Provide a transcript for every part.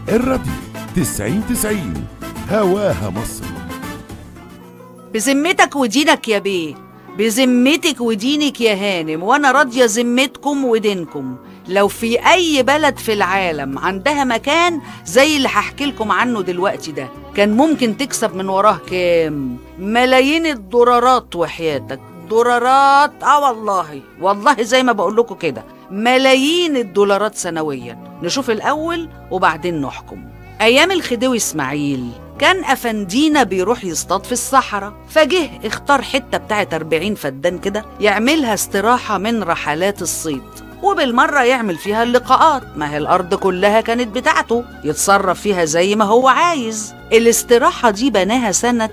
الراديو 90 90 هواها مصر بذمتك ودينك يا بيه بذمتك ودينك يا هانم وانا راضيه ذمتكم ودينكم لو في اي بلد في العالم عندها مكان زي اللي هحكي لكم عنه دلوقتي ده كان ممكن تكسب من وراه كام ملايين الدولارات وحياتك دولارات اه والله والله زي ما بقول لكم كده ملايين الدولارات سنويا نشوف الاول وبعدين نحكم ايام الخديوي اسماعيل كان افندينا بيروح يصطاد في الصحراء فجه اختار حته بتاعت 40 فدان كده يعملها استراحه من رحلات الصيد وبالمرة يعمل فيها اللقاءات ما هي الأرض كلها كانت بتاعته يتصرف فيها زي ما هو عايز الاستراحة دي بناها سنة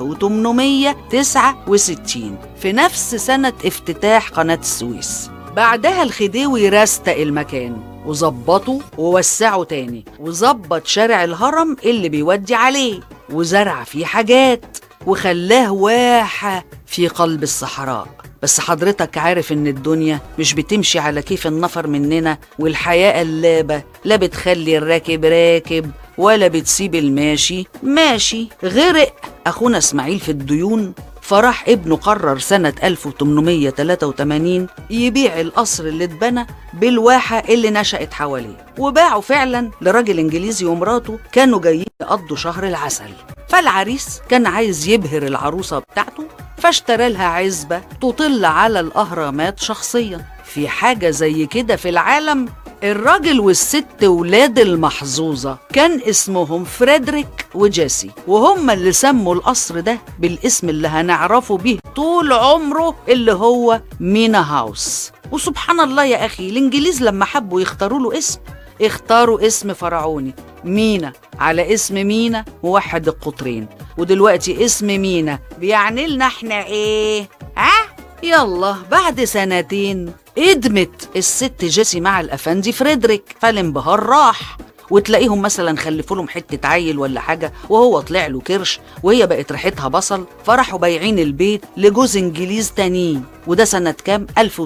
1869 في نفس سنة افتتاح قناة السويس بعدها الخديوي رستق المكان وظبطه ووسعه تاني وظبط شارع الهرم اللي بيودي عليه وزرع فيه حاجات وخلاه واحة في قلب الصحراء بس حضرتك عارف ان الدنيا مش بتمشي على كيف النفر مننا والحياة قلابة لا بتخلي الراكب راكب ولا بتسيب الماشي ماشي غرق اخونا اسماعيل في الديون فراح ابنه قرر سنة 1883 يبيع القصر اللي اتبنى بالواحة اللي نشأت حواليه وباعه فعلا لراجل انجليزي ومراته كانوا جايين يقضوا شهر العسل فالعريس كان عايز يبهر العروسة بتاعته فاشترى لها عزبة تطل على الأهرامات شخصيا في حاجة زي كده في العالم الراجل والست ولاد المحظوظة كان اسمهم فريدريك وجيسي وهم اللي سموا القصر ده بالاسم اللي هنعرفه بيه طول عمره اللي هو مينا هاوس وسبحان الله يا أخي الإنجليز لما حبوا يختاروا له اسم اختاروا اسم فرعوني مينا على اسم مينا موحد القطرين ودلوقتي اسم مينا بيعني لنا احنا ايه ها يلا بعد سنتين ادمت الست جيسي مع الافندي فريدريك فالانبهار راح وتلاقيهم مثلا خلفوا لهم حته عيل ولا حاجه وهو طلع له كرش وهي بقت ريحتها بصل فراحوا بايعين البيت لجوز انجليز تانيين وده سنه كام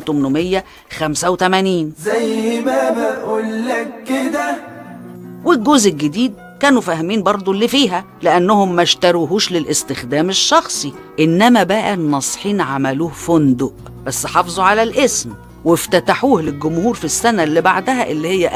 1885 زي ما بقولك كده والجوز الجديد كانوا فاهمين برضو اللي فيها لأنهم ما اشتروهوش للاستخدام الشخصي إنما بقى الناصحين عملوه فندق بس حافظوا على الاسم وافتتحوه للجمهور في السنة اللي بعدها اللي هي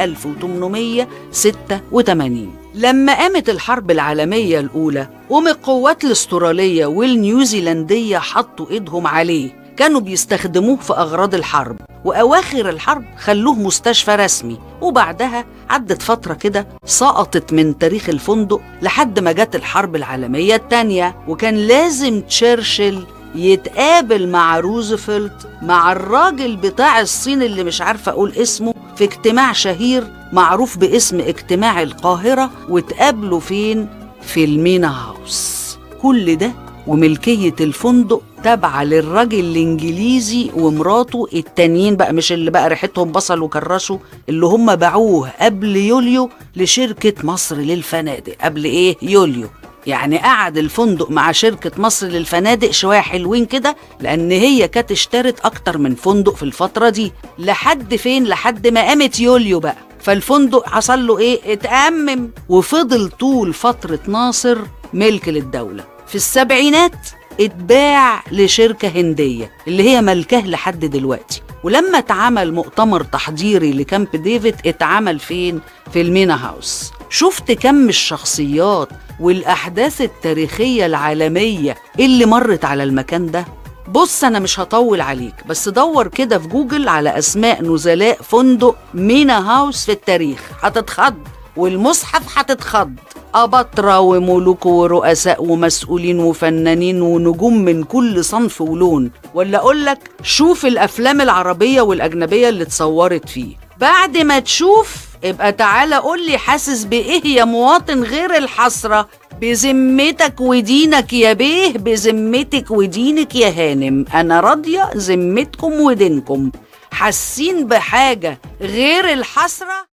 1886 لما قامت الحرب العالمية الأولى قوم القوات الأسترالية والنيوزيلندية حطوا إيدهم عليه كانوا بيستخدموه في أغراض الحرب وأواخر الحرب خلوه مستشفى رسمي وبعدها عدت فترة كده سقطت من تاريخ الفندق لحد ما جت الحرب العالمية التانية وكان لازم تشرشل يتقابل مع روزفلت مع الراجل بتاع الصين اللي مش عارفة أقول اسمه في اجتماع شهير معروف باسم اجتماع القاهرة واتقابلوا فين؟ في المينا هاوس كل ده وملكية الفندق تابعة للراجل الإنجليزي ومراته التانيين بقى مش اللي بقى ريحتهم بصل وكرشوا اللي هم باعوه قبل يوليو لشركة مصر للفنادق قبل إيه يوليو يعني قعد الفندق مع شركة مصر للفنادق شوية حلوين كده لأن هي كانت اشترت أكتر من فندق في الفترة دي لحد فين لحد ما قامت يوليو بقى فالفندق حصل له إيه اتأمم وفضل طول فترة ناصر ملك للدولة في السبعينات اتباع لشركة هندية اللي هي ملكاه لحد دلوقتي ولما اتعمل مؤتمر تحضيري لكامب ديفيد اتعمل فين؟ في المينا هاوس شفت كم الشخصيات والأحداث التاريخية العالمية اللي مرت على المكان ده بص أنا مش هطول عليك بس دور كده في جوجل على أسماء نزلاء فندق مينا هاوس في التاريخ هتتخض والمصحف هتتخض أباطرة وملوك ورؤساء ومسؤولين وفنانين ونجوم من كل صنف ولون ولا أقولك شوف الأفلام العربية والأجنبية اللي اتصورت فيه بعد ما تشوف ابقى تعالى قول لي حاسس بإيه يا مواطن غير الحسرة بذمتك ودينك يا بيه بذمتك ودينك يا هانم أنا راضية ذمتكم ودينكم حاسين بحاجة غير الحسرة